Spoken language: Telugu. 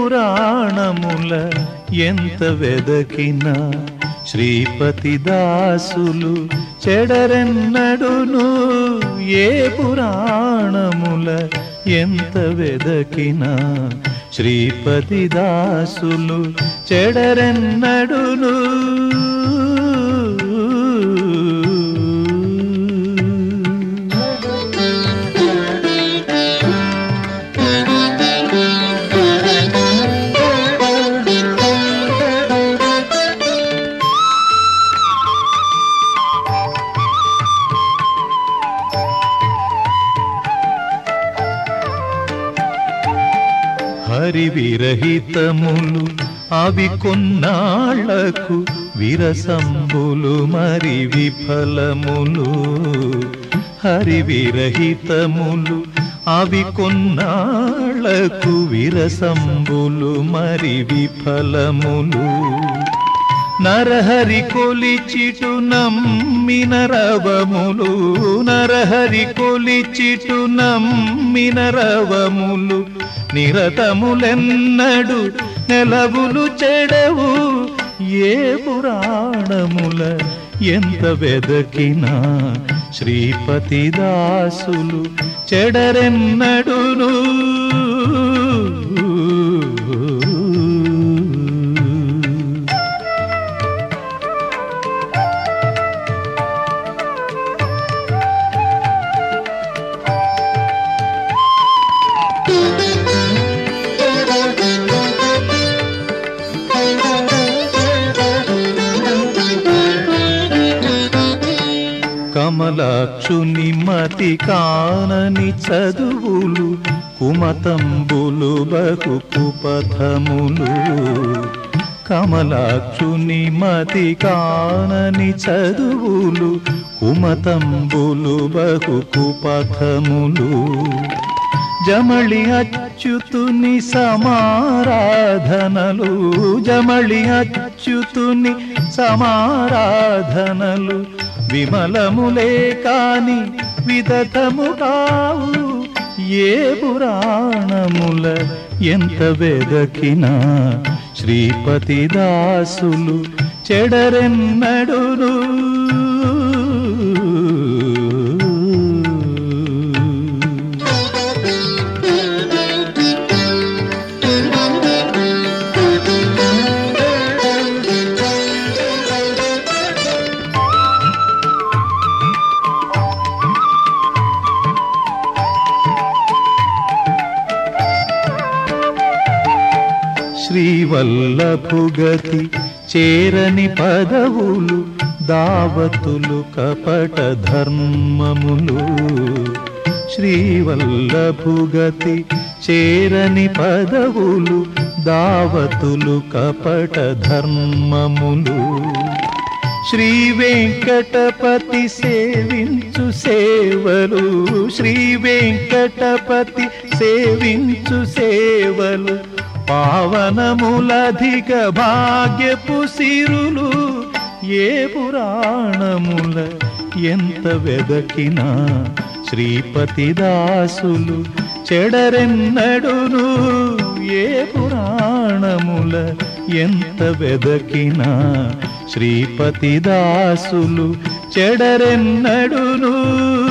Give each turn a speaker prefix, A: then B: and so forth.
A: పురాణముల ఎంత వెదకినా శ్రీపతి దాసులు చెడరెన్నడును ఏ పురాణముల ఎంత వెదకినా శ్రీపతి దాసులు చెడరెన్నడును హరి విరహితములు అవి కొన్నాళ్లకు విరసంబులు మరి విఫలములు హరి విరహితములు అవి కొన్నాళ్లకు విరసంబులు మరి విఫలములు నరహరి కొలిచిటు నమ్మిన రవములు నరహరి కొలిచిటు నమ్మిన రవములు నిరతములెన్నడు నెలవులు చెడవు ఏ పురాణముల ఎంత వెదకినా శ్రీపతి దాసులు చెడరెన్నడును కమలాక్షుని మతి కానని చదువులు కుమతంబులు బహు కుపథములు కమలాక్షుని మతి కానని చదువులు కుమతంబులు బహు కుపథములు జమళి అచ్యుతుని సమారాధనలు జమళి అచ్యుతుని సమారాధనలు విమలములే కాని విదతము కావు ఏ పురాణముల ఎంత వెదకినా శ్రీపతి దాసులు చెడరెన్నడును శ్రీవల్లభుగతి చేరని పదవులు దావతులు కపట ధర్మములు శ్రీవల్లభుగతి చేరని పదవులు దావతులు కపట ధర్మములు శ్రీ వెంకటపతి సేవించు సేవలు శ్రీ వెంకటపతి సేవించు సేవలు పావనములధిక భాగ్యపు సిరులు ఏ పురాణముల ఎంత వెదకినా శ్రీపతి దాసులు చెడరెన్నడును ఏ పురాణముల ఎంత వెదకినా శ్రీపతి దాసులు చెడరెన్నడును